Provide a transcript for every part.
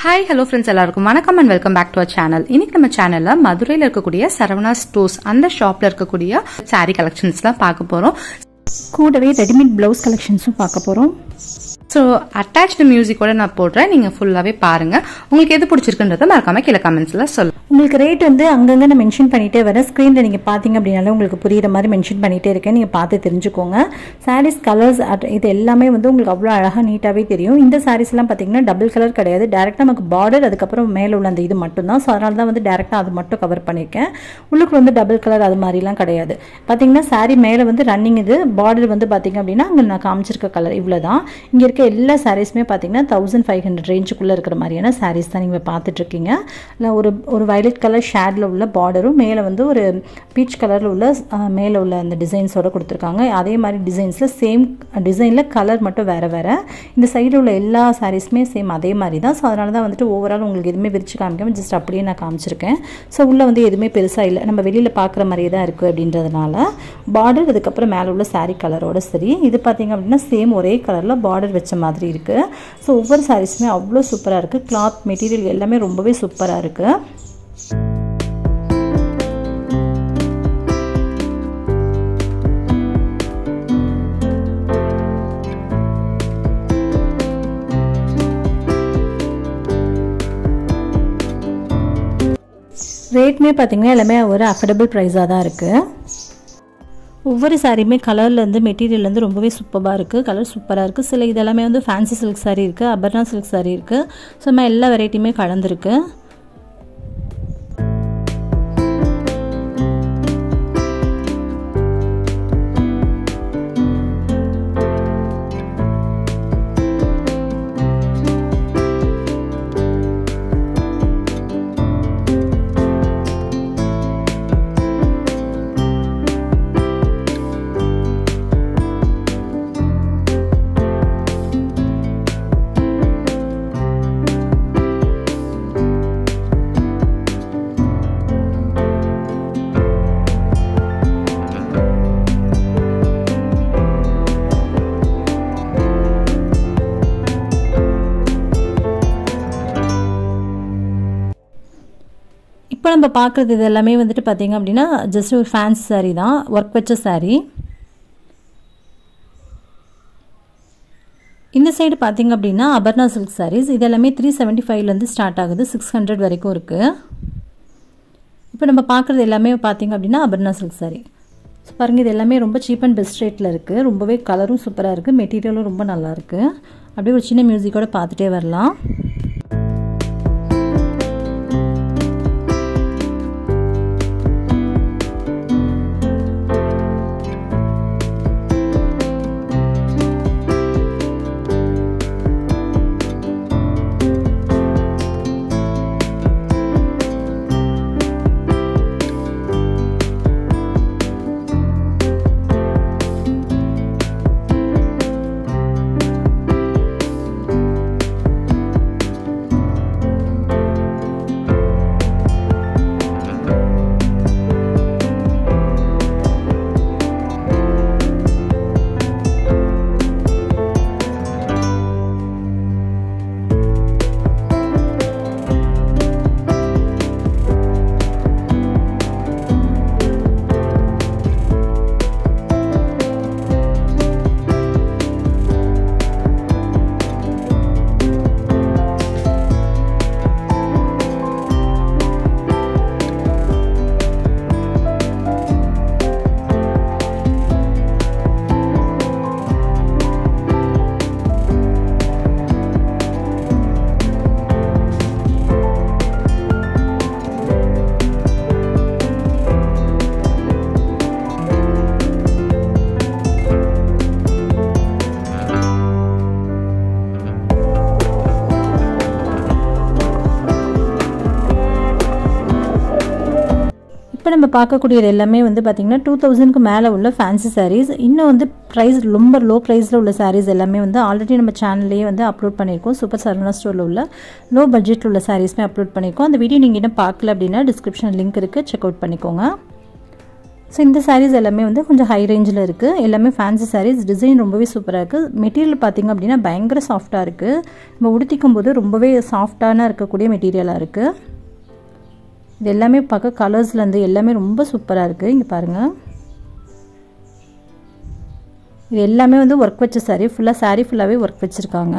hi hello friends எல்லாருக்கும் வணக்கம் and welcome back to our channel இன்னைக்கு நம்ம சேனல்ல மதுரையில் இருக்கக்கூடிய சரவணா ஸ்டோர்ஸ் அந்த ஷாப்ல இருக்கக்கூடிய சாரீ கலெக்ஷன்ஸ்லாம் பார்க்க போறோம் கூடவே ரெடிமேட் ப்ளவுஸ் கலெக்ஷன்ஸும் பார்க்க போகிறோம் ஸோ அட்டாச்டு மியூசிக்கோட நான் போடுறேன் நீங்க ஃபுல்லாவே பாருங்க உங்களுக்கு எது பிடிச்சிருக்குன்றத மறக்காம கீழே கமெண்ட்ஸ்ல சொல்லுங்க உங்களுக்கு ரேட் வந்து அங்கங்கே நான் மென்ஷன் பண்ணிகிட்டே வரேன் ஸ்க்ரீனில் நீங்கள் பார்த்தீங்க அப்படின்னாலே உங்களுக்கு புரியுற மாதிரி மென்ஷன் பண்ணிகிட்டே இருக்கேன் நீங்கள் பார்த்து தெரிஞ்சுக்கோங்க சாரீஸ் கலர்ஸ் இது எல்லாமே வந்து உங்களுக்கு அவ்வளோ அழகாக நீட்டாகவே தெரியும் இந்த சாரீஸ்லாம் பார்த்தீங்கன்னா டபுள் கலர் கிடையாது டேரெக்டாக நமக்கு பார்டர் அதுக்கப்புறம் மேலே உள்ள அந்த இது மட்டும்தான் ஸோ அதனால தான் வந்து டேரெக்டாக அது மட்டும் கவர் பண்ணியிருக்கேன் உள்ளுக்கு வந்து டபுள் கலர் அது மாதிரிலாம் கிடையாது பார்த்தீங்கன்னா சாரீ மேலே வந்து ரன்னிங் இது பார்டர் வந்து பார்த்தீங்க அப்படின்னா அங்கே நான் காமிச்சிருக்க கலர் இவ்வளோ தான் இங்கே இருக்க எல்லா சாரீஸுமே பார்த்தீங்கன்னா தௌசண்ட் ஃபைவ் ஹண்ட்ரட் ரேஞ்சுக்குள்ளே இருக்கிற மாதிரியான சாரீஸ் தான் நீங்கள் பார்த்துட்ருக்கீங்க இல்லை ஒரு ஒரு வயலட் கலர் ஷேடில் உள்ள பார்டரும் மேலே வந்து ஒரு பீச் கலரில் உள்ள அஹ், மேலே உள்ள அந்த டிசைன்ஸோட கொடுத்துருக்காங்க அதே மாதிரி டிசைன்ஸில் சேம் டிசைனில் கலர் மட்டும் வேறு வேறு இந்த சைடில் உள்ள எல்லா சாரீஸுமே சேம் அதே மாதிரி தான் ஸோ அதனால தான் வந்துட்டு ஓவரால் உங்களுக்கு எதுவுமே விரிச்சு காமிக்காம ஜஸ்ட் அப்படியே நான் காமிச்சிருக்கேன் ஸோ உள்ளே வந்து எதுவுமே பெருசாக இல்லை நம்ம வெளியில் பார்க்குற மாதிரியே தான் இருக்குது அப்படின்றதுனால பார்டர் அதுக்கப்புறம் மேலே உள்ள saree கலரோட சரி இது பார்த்தீங்க அப்படின்னா சேம் ஒரே கலரில் பார்டர் வச்ச மாதிரி இருக்குது ஸோ ஒவ்வொரு சாரீஸுமே அவ்வளோ சூப்பராக இருக்குது கிளாத் மெட்டீரியல் எல்லாமே ரொம்பவே சூப்பராக இருக்குது ரேட்மே பார்த்தீங்கன்னா எல்லாமே ஒரு அஃபோர்டபுள் ப்ரைஸாக தான் இருக்குது ஒவ்வொரு சாரியுமே கலர்லேருந்து மெட்டீரியல்லேருந்து ரொம்பவே சூப்பராக இருக்குது கலர் சூப்பராக இருக்குது சில இதெல்லாமே வந்து ஃபேன்சி சில்க் சாரீ இருக்குது அபர்ணா சில்க் சாரீ இருக்குது ஸோ நம்ம எல்லா வெரைட்டியுமே கலந்துருக்கு இப்போ நம்ம பார்க்குறது இது எல்லாமே வந்துட்டு பார்த்தீங்க அப்படின்னா ஜஸ்ட் ஒரு ஃபேன்சி saree தான் ஒர்க் வச்ச saree இந்த சைடு பார்த்தீங்க அப்படின்னா அபர்ணா சில்க் sarees இது எல்லாமே த்ரீ செவன்ட்டி ஃபைவ்லேருந்து ஸ்டார்ட் ஆகுது சிக்ஸ் ஹண்ட்ரட் வரைக்கும் இருக்குது இப்போ நம்ம பார்க்குறது எல்லாமே பார்த்தீங்க அப்படின்னா அபர்ணா சில்க் saree ஸோ பாருங்கள் இது எல்லாமே ரொம்ப சீப் அண்ட் பெஸ்ட் ரேட்டில் இருக்குது ரொம்பவே கலரும் சூப்பராக இருக்குது மெட்டீரியலும் ரொம்ப நல்லா இருக்குது அப்படியே ஒரு சின்ன மியூசிக்கோட பார்த்துட்டே வரலாம் இப்போ நம்ம பார்க்கக்கூடியது எல்லாமே வந்து பார்த்திங்கன்னா டூ தௌசண்ட்க்கு மேலே உள்ள ஃபேன்சி sarees இன்னும் வந்து ப்ரைஸ் ரொம்ப லோ ப்ரைஸில் உள்ள sarees எல்லாமே வந்து ஆல்ரெடி நம்ம சேனல்லேயே வந்து அப்லோட் பண்ணியிருக்கோம் சூப்பர் சரவணா ஸ்டோரில் உள்ள லோ பட்ஜெட்டில் உள்ள சாரீஸ்மே அப்லோட் பண்ணியிருக்கோம் அந்த வீடியோ நீங்கள் இன்னும் பார்க்கல அப்படின்னா டிஸ்கிரிப்ஷன் லிங்க் இருக்குது செக் அவுட் பண்ணிக்கோங்க ஸோ இந்த சாரீஸ் எல்லாமே வந்து கொஞ்சம் ஹை ரேஞ்சில் இருக்குது எல்லாமே ஃபேன்சி சாரீஸ் டிசைன் ரொம்பவே சூப்பராக இருக்குது மெட்டீரியல் பார்த்திங்க அப்படின்னா பயங்கர சாஃப்டாக இருக்குது நம்ம உடுத்திக்கும் போது ரொம்பவே சாஃப்டான இருக்கக்கூடிய மெட்டீரியலாக இருக்குது இது எல்லாமே பார்க்க கலர்ஸ்லேருந்து எல்லாமே ரொம்ப சூப்பராக இருக்குது இங்கே பாருங்கள் இது எல்லாமே வந்து ஒர்க் வச்ச சாரீ ஃபுல்லாக சாரீ ஃபுல்லாகவே ஒர்க் வச்சுருக்காங்க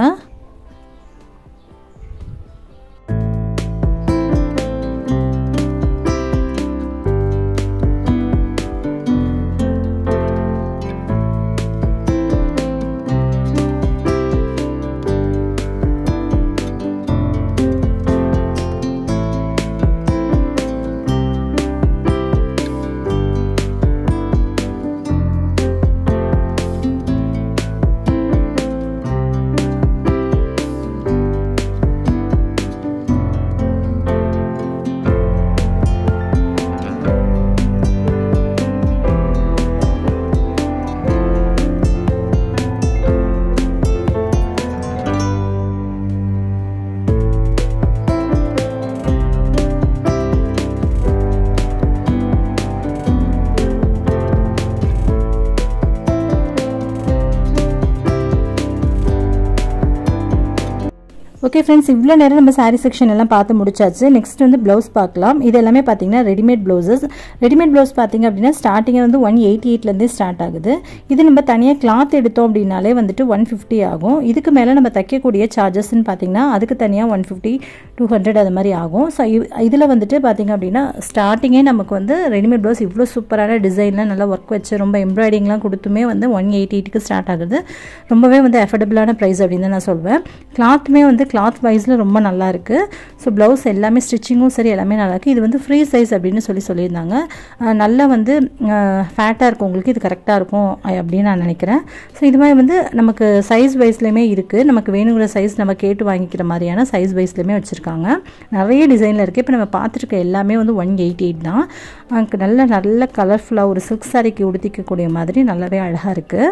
ஓகே ஃப்ரெண்ட்ஸ் இவ்வளோ நேரம் நம்ம சாரீ செக்ஷன் எல்லாம் பார்த்து முடிச்சாச்சு நெக்ஸ்ட் வந்து ப்ளவுஸ் பார்க்கலாம் இது எல்லாமே பார்த்தீங்கன்னா ரெடிமேட் ப்ளவுசஸ் ரெடிமேட் ப்ளவுஸ் பார்த்தீங்க அப்படின்னா ஸ்டார்டிங்கே வந்து ஒன் எயிட்டி எயிட்லேருந்தே ஸ்டார்ட் ஆகுது இது நம்ம தனியாக கிளாத் எடுத்தோம் அப்படின்னாலே வந்துட்டு ஒன் ஃபிஃப்டி ஆகும் இதுக்கு மேலே நம்ம தைக்கக்கூடிய சார்ஜஸ்ன்னு பார்த்தீங்கன்னா அதுக்கு தனியாக ஒன் ஃபிஃப்டி டூ ஹண்ட்ரட் அது மாதிரி ஆகும் ஸோ இதில் வந்துட்டு பார்த்தீங்க அப்படின்னா ஸ்டார்டிங்கே நமக்கு வந்து ரெடிமேட் ப்ளவுஸ் இவ்வளோ சூப்பரான டிசைன்லாம் நல்லா ஒர்க் வச்சு ரொம்ப எம்ப்ராய்டிங்லாம் கொடுத்துமே வந்து ஒன் எயிட்டி எயிட்டுக்கு ஸ்டார்ட் ஆகுது ரொம்பவே வந்து அஃபர்டபுளான ப்ரைஸ் அப்படின்னு தான் நான் சொல்வேன் கிளாத்துமே வந்து கிளாத் வைஸில் ரொம்ப நல்லா இருக்குது ஸோ ப்ளவுஸ் எல்லாமே ஸ்டிச்சிங்கும் சரி எல்லாமே நல்லா இருக்குது இது வந்து ஃப்ரீ சைஸ் அப்படின்னு சொல்லி சொல்லியிருந்தாங்க நல்லா வந்து ஃபேட்டாக இருக்கும் உங்களுக்கு இது கரெக்டாக இருக்கும் அப்படின்னு நான் நினைக்கிறேன் ஸோ இது மாதிரி வந்து நமக்கு சைஸ் வைஸ்லையுமே இருக்குது நமக்கு வேணுங்கிற சைஸ் நம்ம கேட்டு வாங்கிக்கிற மாதிரியான சைஸ் வைஸ்லையுமே வச்சுருக்காங்க நிறைய டிசைனில் இருக்குது இப்போ நம்ம பார்த்துருக்க எல்லாமே வந்து ஒன் எயிட்டி எயிட் தான் நல்ல நல்ல கலர்ஃபுல்லாக ஒரு சில்க் சாரிக்கு உடுத்திக்கக்கூடிய மாதிரி நல்லாவே அழகாக இருக்குது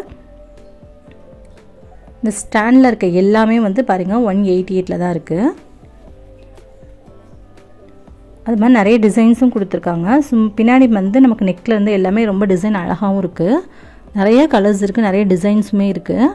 இந்த ஸ்டாண்டில் இருக்க எல்லாமே வந்து பாருங்கள் ஒன் எயிட்டி எயிட்டில் தான் இருக்குது அது மாதிரி நிறைய டிசைன்ஸும் கொடுத்துருக்காங்க பின்னாடி வந்து நமக்கு நெக்கில் இருந்து எல்லாமே ரொம்ப டிசைன் அழகாகவும் இருக்குது நிறைய கலர்ஸ் இருக்குது நிறைய டிசைன்ஸுமே இருக்குது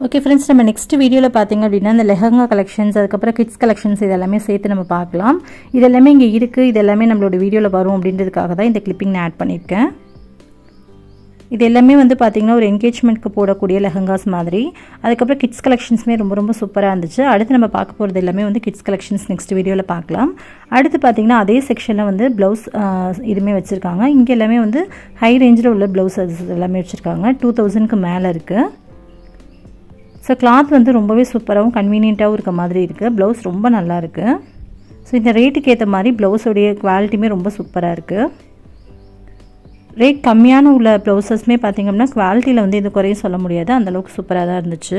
ஓகே ஃப்ரெண்ட்ஸ் நம்ம நெக்ஸ்ட் வீடியோவில் பார்த்தீங்க அப்படின்னா இந்த லெஹங்கா கலெக்ஷன்ஸ் அதுக்கப்புறம் கிட்ஸ் கலெக்ஷன்ஸ் இதெல்லாமே சேர்த்து நம்ம பார்க்கலாம் இது எல்லாமே இங்கே இருக்குது இது எல்லாமே நம்மளோட வீடியோவில் வரும் அப்படின்றதுக்காக தான் இந்த கிளிப்பிங் நான் ஆட் பண்ணியிருக்கேன் இது எல்லாமே வந்து பார்த்திங்கன்னா ஒரு என்கேஜ்மெண்ட்க்கு போடக்கூடிய லெஹங்காஸ் மாதிரி அதுக்கப்புறம் கிட்ஸ் கலெக்ஷன்ஸுமே ரொம்ப ரொம்ப சூப்பராக இருந்துச்சு அடுத்து நம்ம பார்க்க போகிறது எல்லாமே வந்து கிட்ஸ் கலெக்ஷன்ஸ் நெக்ஸ்ட் வீடியோவில் பார்க்கலாம் அடுத்து பார்த்திங்கன்னா அதே செக்ஷனில் வந்து ப்ளவுஸ் இதுவுமே வச்சுருக்காங்க இங்கே எல்லாமே வந்து ஹை ரேஞ்சில் உள்ள ப்ளவுஸஸ் எல்லாமே வச்சுருக்காங்க டூ தௌசண்ட்க்கு மேலே இருக்குது ஸோ கிளாத் வந்து ரொம்பவே சூப்பராகவும் கன்வீனியண்ட்டாகவும் இருக்க மாதிரி இருக்குது ப்ளவுஸ் ரொம்ப நல்லா இருக்குது ஸோ இந்த ரேட்டுக்கு ஏற்ற மாதிரி ப்ளவுஸோடைய குவாலிட்டியுமே ரொம்ப சூப்பராக இருக்குது ரேட் கம்மியான உள்ள ப்ளவுசஸ்மே பார்த்திங்கன்னா குவாலிட்டியில் வந்து எந்த குறையும் சொல்ல முடியாது அந்தளவுக்கு சூப்பராக தான் இருந்துச்சு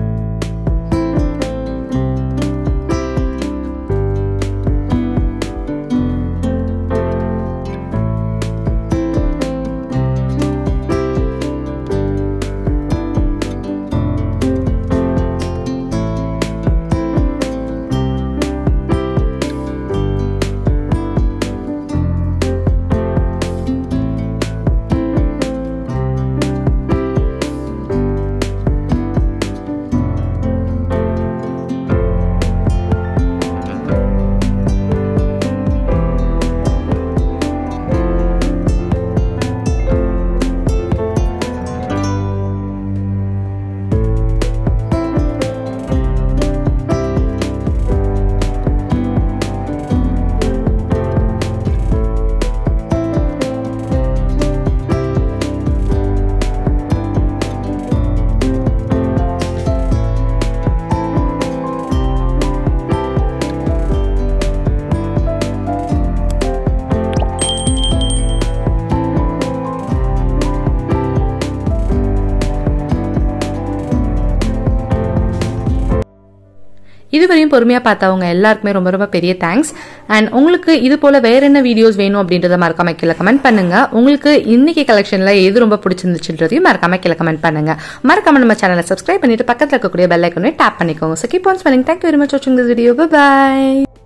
இதுவரையும் பொறுமையாக பார்த்தவங்க எல்லாருக்குமே ரொம்ப ரொம்ப பெரிய தேங்க்ஸ் அண்ட் உங்களுக்கு இது போல வேற என்ன வீடியோஸ் வேணும் அப்படின்றத மறக்காம கீழே கமெண்ட் பண்ணுங்க உங்களுக்கு இன்னைக்கு கலெக்ஷன்ல எது ரொம்ப பிடிச்சிருந்துச்சுன்றதையும் மறக்காம கீழே கமெண்ட் பண்ணுங்க மறக்காம நம்ம சேனலை சப்ஸ்கிரைப் பண்ணிட்டு பக்கத்தில் இருக்கக்கூடிய பெல் ஐக்கனே டேப் பண்ணிக்கோங்க so keep on spelling thank you very much வாட்சிங் திஸ் வீடியோ பை